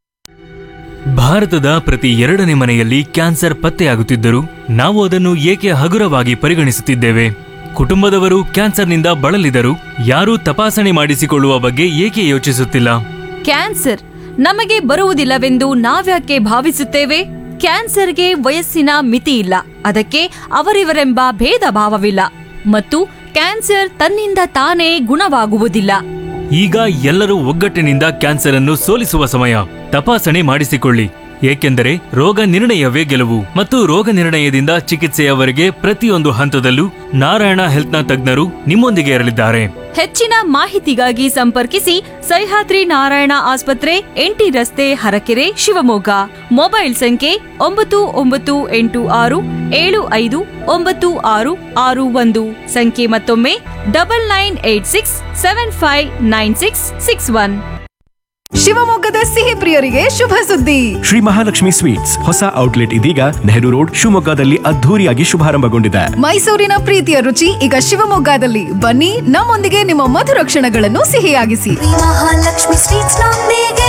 ಭಾರತದ ಪ್ರತಿ ಎರಡನೇ ಮನೆಯಲ್ಲಿ ಕ್ಯಾನ್ಸರ್ ಪತ್ತೆಯಾಗುತ್ತಿದ್ದರೂ ನಾವು ಅದನ್ನು ಏಕೆ ಹಗುರವಾಗಿ ಪರಿಗಣಿಸುತ್ತಿದ್ದೇವೆ ಕುಟುಂಬದವರು ಕ್ಯಾನ್ಸರ್ನಿಂದ ಬಳಲಿದರು ಯಾರೂ ತಪಾಸಣೆ ಮಾಡಿಸಿಕೊಳ್ಳುವ ಬಗ್ಗೆ ಏಕೆ ಯೋಚಿಸುತ್ತಿಲ್ಲ ಕ್ಯಾನ್ಸರ್ ನಮಗೆ ಬರುವುದಿಲ್ಲವೆಂದು ನಾವ್ಯಾಕೆ ಭಾವಿಸುತ್ತೇವೆ ಕ್ಯಾನ್ಸರ್ಗೆ ವಯಸ್ಸಿನ ಮಿತಿ ಇಲ್ಲ ಅದಕ್ಕೆ ಅವರಿವರೆಂಬ ಭೇದ ಭಾವವಿಲ್ಲ ಮತ್ತು ಕ್ಯಾನ್ಸರ್ ತನ್ನಿಂದ ತಾನೇ ಗುಣವಾಗುವುದಿಲ್ಲ ಈಗ ಎಲ್ಲರೂ ಒಗ್ಗಟ್ಟಿನಿಂದ ಕ್ಯಾನ್ಸರ್ ಅನ್ನು ಸೋಲಿಸುವ ಸಮಯ ತಪಾಸಣೆ ಮಾಡಿಸಿಕೊಳ್ಳಿ ಏಕೆಂದರೆ ರೋಗ ನಿರ್ಣಯವೇ ಗೆಲುವು ಮತ್ತು ರೋಗ ನಿರ್ಣಯದಿಂದ ಚಿಕಿತ್ಸೆಯವರೆಗೆ ಪ್ರತಿಯೊಂದು ಹಂತದಲ್ಲೂ ನಾರಾಯಣ ಹೆಲ್ತ್ನ ತಜ್ಞರು ನಿಮ್ಮೊಂದಿಗೆ ಇರಲಿದ್ದಾರೆ ಹೆಚ್ಚಿನ ಮಾಹಿತಿಗಾಗಿ ಸಂಪರ್ಕಿಸಿ ಸಹ್ಯಾದ್ರಿ ನಾರಾಯಣ ಆಸ್ಪತ್ರೆ ಎಂಟಿ ರಸ್ತೆ ಹರಕೆರೆ ಶಿವಮೊಗ್ಗ ಮೊಬೈಲ್ ಸಂಖ್ಯೆ ಒಂಬತ್ತು ಒಂಬತ್ತು ಎಂಟು ಆರು ಏಳು ಐದು ಒಂಬತ್ತು ಆರು ಆರು ಒಂದು ಸಂಖ್ಯೆ ಮತ್ತೊಮ್ಮೆ double nine eight six seven five nine six six one ಶಿವಮೊಗ್ಗದ ಸಿಹಿ ಪ್ರಿಯರಿಗೆ ಶುಭ ಸುದ್ದಿ ಶ್ರೀ ಮಹಾಲಕ್ಷ್ಮಿ ಸ್ವೀಟ್ಸ್ ಹೊಸ ಔಟ್ಲೆಟ್ ಇದೀಗ ನೆಹರು ರೋಡ್ ಶಿವಮೊಗ್ಗದಲ್ಲಿ ಅದ್ಧೂರಿಯಾಗಿ ಶುಭಾರಂಭಗೊಂಡಿದೆ ಮೈಸೂರಿನ ಪ್ರೀತಿಯ ರುಚಿ ಈಗ ಶಿವಮೊಗ್ಗದಲ್ಲಿ ಬನ್ನಿ ನಮ್ಮೊಂದಿಗೆ ನಿಮ್ಮ ಮಧುರ ಕ್ಷಣಗಳನ್ನು ಸಿಹಿಯಾಗಿಸಿ ಮಹಾಲಕ್ಷ್ಮಿ ಸ್ವೀಟ್ಸ್ ನೊಂದಿಗೆ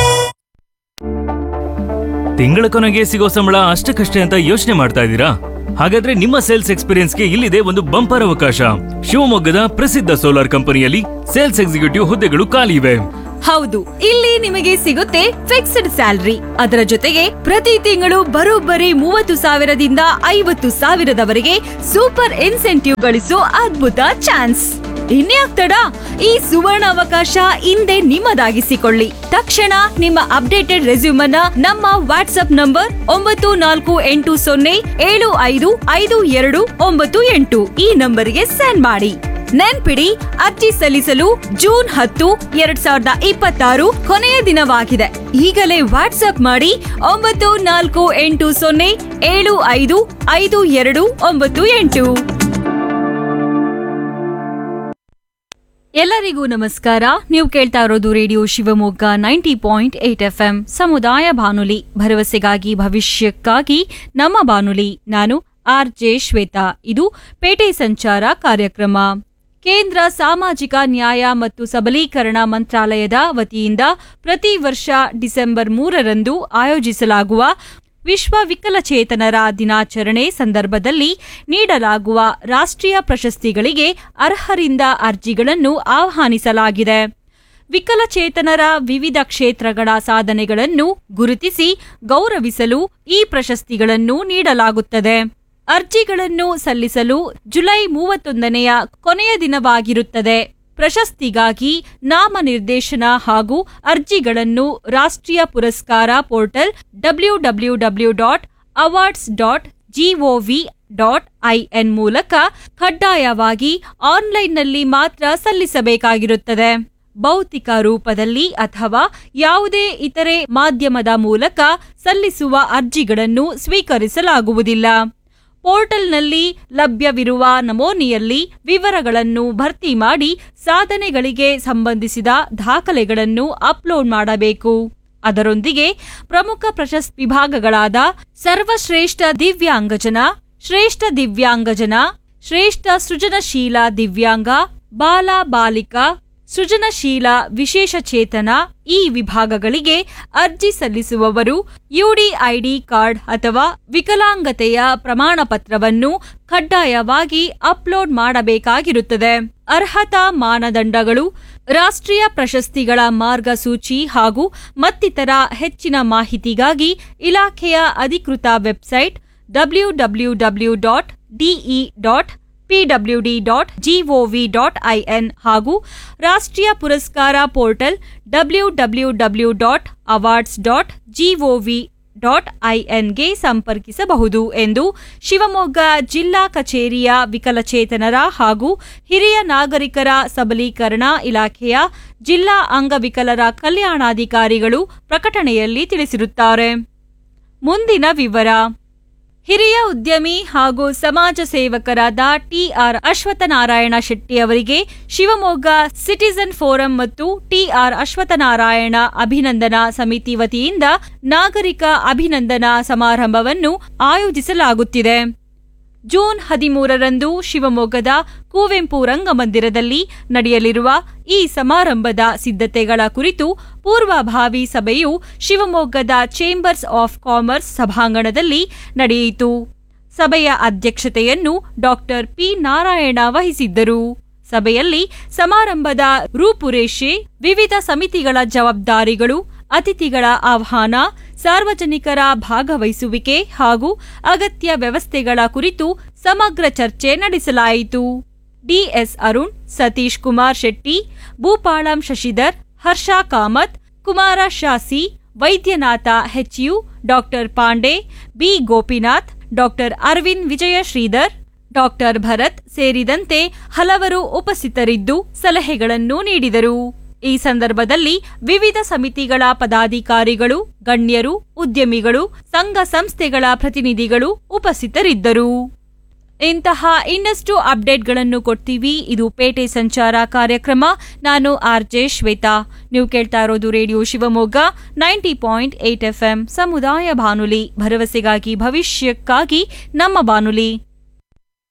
ತಿಂಗಳ ಕೊನೆಗೆ ಸಿಗೋ ಸಂಬಳ ಅಷ್ಟಕ್ಕಷ್ಟೇ ಅಂತ ಯೋಚನೆ ಮಾಡ್ತಾ ಇದ್ದೀರಾ ಹಾಗಾದ್ರೆ ನಿಮ್ಮ ಸೇಲ್ಸ್ ಎಕ್ಸ್ಪೀರಿಯನ್ಸ್ಗೆ ಇಲ್ಲಿದೆ ಒಂದು ಬಂಪರ್ ಅವಕಾಶ ಶಿವಮೊಗ್ಗದ ಪ್ರಸಿದ್ಧ ಸೋಲಾರ್ ಕಂಪನಿಯಲ್ಲಿ ಸೇಲ್ಸ್ ಎಕ್ಸಿಕ್ಯೂಟಿವ್ ಹುದ್ದೆಗಳು ಖಾಲಿ ಇವೆ ಹೌದು ಇಲ್ಲಿ ನಿಮಗೆ ಸಿಗುತ್ತೆ ಫಿಕ್ಸ್ಡ್ ಸ್ಯಾಲರಿ ಅದರ ಜೊತೆಗೆ ಪ್ರತಿ ತಿಂಗಳು ಬರೋಬ್ಬರಿ ಮೂವತ್ತು ಸಾವಿರದಿಂದ ಐವತ್ತು ಸಾವಿರದವರೆಗೆ ಸೂಪರ್ ಇನ್ಸೆಂಟಿವ್ ಗಳಿಸೋ ಅದ್ಭುತ ಚಾನ್ಸ್ ಇನ್ಯಾಕ್ ತಡ ಈ ಸುವರ್ಣ ಅವಕಾಶ ಹಿಂದೆ ನಿಮ್ಮದಾಗಿಸಿಕೊಳ್ಳಿ ತಕ್ಷಣ ನಿಮ್ಮ ಅಪ್ಡೇಟೆಡ್ ರೆಸ್ಯೂಮನ್ನ ನಮ್ಮ ವಾಟ್ಸ್ಆಪ್ ನಂಬರ್ ಒಂಬತ್ತು ನಾಲ್ಕು ಎಂಟು ಸೊನ್ನೆ ಏಳು ಐದು ಐದು ಎರಡು ಒಂಬತ್ತು ಎಂಟು ಈ ನಂಬರ್ಗೆ ಸೆಂಡ್ ಮಾಡಿ ನೆನ್ಪಿಡಿ ಅರ್ಜಿ ಸಲ್ಲಿಸಲು ಜೂನ್ ಹತ್ತು ಎರಡ್ ಸಾವಿರದ ಇಪ್ಪತ್ತಾರು ಕೊನೆಯ ದಿನವಾಗಿದೆ ಈಗಲೇ ವಾಟ್ಸ್ಆಪ್ ಮಾಡಿ ಒಂಬತ್ತು ನಾಲ್ಕು ಎಂಟು ಸೊನ್ನೆ ಏಳು ಐದು ಐದು ಎರಡು ಒಂಬತ್ತು ಎಂಟು ಎಲ್ಲರಿಗೂ ನಮಸ್ಕಾರ ನೀವು ಕೇಳ್ತಾ ಇರೋದು radio Shivamogga ninety point eight F M ಸಮುದಾಯ ಬಾನುಲಿ ಭರವಸೆಗಾಗಿ ಭವಿಷ್ಯಕ್ಕಾಗಿ ನಮ್ಮ ಬಾನುಲಿ ನಾನು ಆರ್ ಜೆ ಶ್ವೇತಾ ಇದು ಪೇಟೆ ಸಂಚಾರ ಕಾರ್ಯಕ್ರಮ ಕೇಂದ್ರ ಸಾಮಾಜಿಕ ನ್ಯಾಯ ಮತ್ತು ಸಬಲೀಕರಣ ಮಂತ್ರಾಲಯದ ವತಿಯಿಂದ ಪ್ರತಿ ವರ್ಷ ಡಿಸೆಂಬರ್ ಮೂರರಂದು ಆಯೋಜಿಸಲಾಗುವ ವಿಶ್ವ ವಿಕಲಚೇತನರ ದಿನಾಚರಣೆ ಸಂದರ್ಭದಲ್ಲಿ ನೀಡಲಾಗುವ ರಾಷ್ಟ್ರೀಯ ಪ್ರಶಸ್ತಿಗಳಿಗೆ ಅರ್ಹರಿಂದ ಅರ್ಜಿಗಳನ್ನು ಆಹ್ವಾನಿಸಲಾಗಿದೆ ವಿಕಲಚೇತನರ ವಿವಿಧ ಕ್ಷೇತ್ರಗಳ ಸಾಧನೆಗಳನ್ನು ಗುರುತಿಸಿ ಗೌರವಿಸಲು ಈ ಪ್ರಶಸ್ತಿಗಳನ್ನು ನೀಡಲಾಗುತ್ತದೆ ಅರ್ಜಿಗಳನ್ನು ಸಲ್ಲಿಸಲು ಜುಲೈ ಮೂವತ್ತೊಂದನೆಯ ಕೊನೆಯ ದಿನವಾಗಿರುತ್ತದೆ ಪ್ರಶಸ್ತಿಗಾಗಿ ನಾಮನಿರ್ದೇಶನ ಹಾಗೂ ಅರ್ಜಿಗಳನ್ನು ರಾಷ್ಟ್ರೀಯ ಪುರಸ್ಕಾರ portal W W W dot awards dot GOV dot IN ಮೂಲಕ ಕಡ್ಡಾಯವಾಗಿ ಆನ್ಲೈನ್ನಲ್ಲಿ ಮಾತ್ರ ಸಲ್ಲಿಸಬೇಕಾಗಿರುತ್ತದೆ ಭೌತಿಕ ರೂಪದಲ್ಲಿ ಅಥವಾ ಯಾವುದೇ ಇತರೆ ಮಾಧ್ಯಮದ ಮೂಲಕ ಸಲ್ಲಿಸುವ ಅರ್ಜಿಗಳನ್ನು ಸ್ವೀಕರಿಸಲಾಗುವುದಿಲ್ಲ ಪೋರ್ಟಲ್ನಲ್ಲಿ ಲಭ್ಯವಿರುವ ನಮೂನೆಯಲ್ಲಿ ವಿವರಗಳನ್ನು ಭರ್ತಿ ಮಾಡಿ ಸಾಧನೆಗಳಿಗೆ ಸಂಬಂಧಿಸಿದ ದಾಖಲೆಗಳನ್ನು ಅಪ್ಲೋಡ್ ಮಾಡಬೇಕು ಅದರೊಂದಿಗೆ ಪ್ರಮುಖ ಪ್ರಶಸ್ತಿ ವಿಭಾಗಗಳಾದ ಸರ್ವಶ್ರೇಷ್ಠ ದಿವ್ಯಾಂಗಜನ ಶ್ರೇಷ್ಠ ದಿವ್ಯಾಂಗಜನ ಶ್ರೇಷ್ಠ ಸೃಜನಶೀಲ ದಿವ್ಯಾಂಗ ಬಾಲ ಬಾಲಿಕಾ ಸೃಜನಶೀಲ ವಿಶೇಷ ಚೇತನ ಈ ವಿಭಾಗಗಳಿಗೆ ಅರ್ಜಿ ಸಲ್ಲಿಸುವವರು ಯುಡಿಐಡಿ ಕಾರ್ಡ್ ಅಥವಾ ವಿಕಲಾಂಗತೆಯ ಪ್ರಮಾಣ ಪತ್ರವನ್ನು ಕಡ್ಡಾಯವಾಗಿ ಅಪ್ಲೋಡ್ ಮಾಡಬೇಕಾಗಿರುತ್ತದೆ ಅರ್ಹತಾ ಮಾನದಂಡಗಳು ರಾಷ್ಟ್ರೀಯ ಪ್ರಶಸ್ತಿಗಳ ಮಾರ್ಗಸೂಚಿ ಹಾಗೂ ಮತ್ತಿತರ ಹೆಚ್ಚಿನ ಮಾಹಿತಿಗಾಗಿ ಇಲಾಖೆಯ ಅಧಿಕೃತ website W W W dot DE dot PWD dot GOV dot IN ಹಾಗೂ ರಾಷ್ಟ್ರೀಯ ಪುರಸ್ಕಾರ portal W W W dot awards dot GOV dot ಐಎನ್ಗೆ ಸಂಪರ್ಕಿಸಬಹುದು ಎಂದು ಶಿವಮೊಗ್ಗ ಜಿಲ್ಲಾ ಕಚೇರಿಯ ವಿಕಲಚೇತನರ ಹಾಗೂ ಹಿರಿಯ ನಾಗರಿಕರ ಸಬಲೀಕರಣ ಇಲಾಖೆಯ ಜಿಲ್ಲಾ ಅಂಗವಿಕಲರ ಕಲ್ಯಾಣಾಧಿಕಾರಿಗಳು ಪ್ರಕಟಣೆಯಲ್ಲಿ ತಿಳಿಸಿರುತ್ತಾರೆ ಮುಂದಿನ ವಿವರ ಹಿರಿಯ ಉದ್ಯಮಿ ಹಾಗೂ ಸಮಾಜ ಸೇವಕರಾದ ಟಿಆರ್ ಅಶ್ವತ್ಥನಾರಾಯಣ ಶೆಟ್ಟಿ ಅವರಿಗೆ ಶಿವಮೊಗ್ಗ ಸಿಟಿಜನ್ ಫೋರಂ ಮತ್ತು ಟಿಆರ್ ಅಶ್ವತ್ಥನಾರಾಯಣ ಅಭಿನಂದನಾ ಸಮಿತಿ ವತಿಯಿಂದ ನಾಗರಿಕ ಅಭಿನಂದನಾ ಸಮಾರಂಭವನ್ನು ಆಯೋಜಿಸಲಾಗುತ್ತಿದೆ ಜೂನ್ ಹದಿಮೂರರಂದು ಶಿವಮೊಗ್ಗದ ಕುವೆಂಪು ರಂಗಮಂದಿರದಲ್ಲಿ ನಡೆಯಲಿರುವ ಈ ಸಮಾರಂಭದ ಸಿದ್ಧತೆಗಳ ಕುರಿತು ಪೂರ್ವಭಾವಿ ಸಭೆಯು ಶಿವಮೊಗ್ಗದ ಚೇಂಬರ್ಸ್ ಆಫ್ ಕಾಮರ್ಸ್ ಸಭಾಂಗಣದಲ್ಲಿ ನಡೆಯಿತು ಸಭೆಯ ಅಧ್ಯಕ್ಷತೆಯನ್ನು ಡಾಕ್ಟರ್ ಪಿ ನಾರಾಯಣ ವಹಿಸಿದ್ದರು ಸಭೆಯಲ್ಲಿ ಸಮಾರಂಭದ ರೂಪುರೇಷೆ ವಿವಿಧ ಸಮಿತಿಗಳ ಜವಾಬ್ದಾರಿಗಳು ಅತಿಥಿಗಳ ಆಹ್ವಾನ ಸಾರ್ವಜನಿಕರ ಭಾಗವಹಿಸುವಿಕೆ ಹಾಗೂ ಅಗತ್ಯ ವ್ಯವಸ್ಥೆಗಳ ಕುರಿತು ಸಮಗ್ರ ಚರ್ಚೆ ನಡೆಸಲಾಯಿತು DS Arun Satish Kumar Shetty Bhupalam Shashidhar Harsha Kamath Kumara Shasi Vaidyanatha HU doctor Pande B Gopinath doctor Aravind Vijaya Sridhar doctor Bharath ಸೇರಿದಂತೆ ಹಲವರು ಉಪಸ್ಥಿತರಿದ್ದು ಸಲಹೆಗಳನ್ನು ನೀಡಿದರು ಈ ಸಂದರ್ಭದಲ್ಲಿ ವಿವಿಧ ಸಮಿತಿಗಳ ಪದಾಧಿಕಾರಿಗಳು ಗಣ್ಯರು ಉದ್ಯಮಿಗಳು ಸಂಘ ಸಂಸ್ಥೆಗಳ ಪ್ರತಿನಿಧಿಗಳು ಉಪಸ್ಥಿತರಿದ್ದರು ಇಂತಹ ಇನ್ನಷ್ಟು ಅಪ್ಡೇಟ್ಗಳನ್ನು ಕೊಡ್ತೀವಿ ಇದು ಪೇಟೆ ಸಂಚಾರ ಕಾರ್ಯಕ್ರಮ ನಾನು ಆರ್ ಜೆ ಶ್ವೇತಾ ನೀವು ಕೇಳ್ತಾ ಇರೋದು radio Shivamogga ninety point eight F ಸಮುದಾಯ ಬಾನುಲಿ ಭರವಸೆಗಾಗಿ ಭವಿಷ್ಯಕ್ಕಾಗಿ ನಮ್ಮ ಬಾನುಲಿ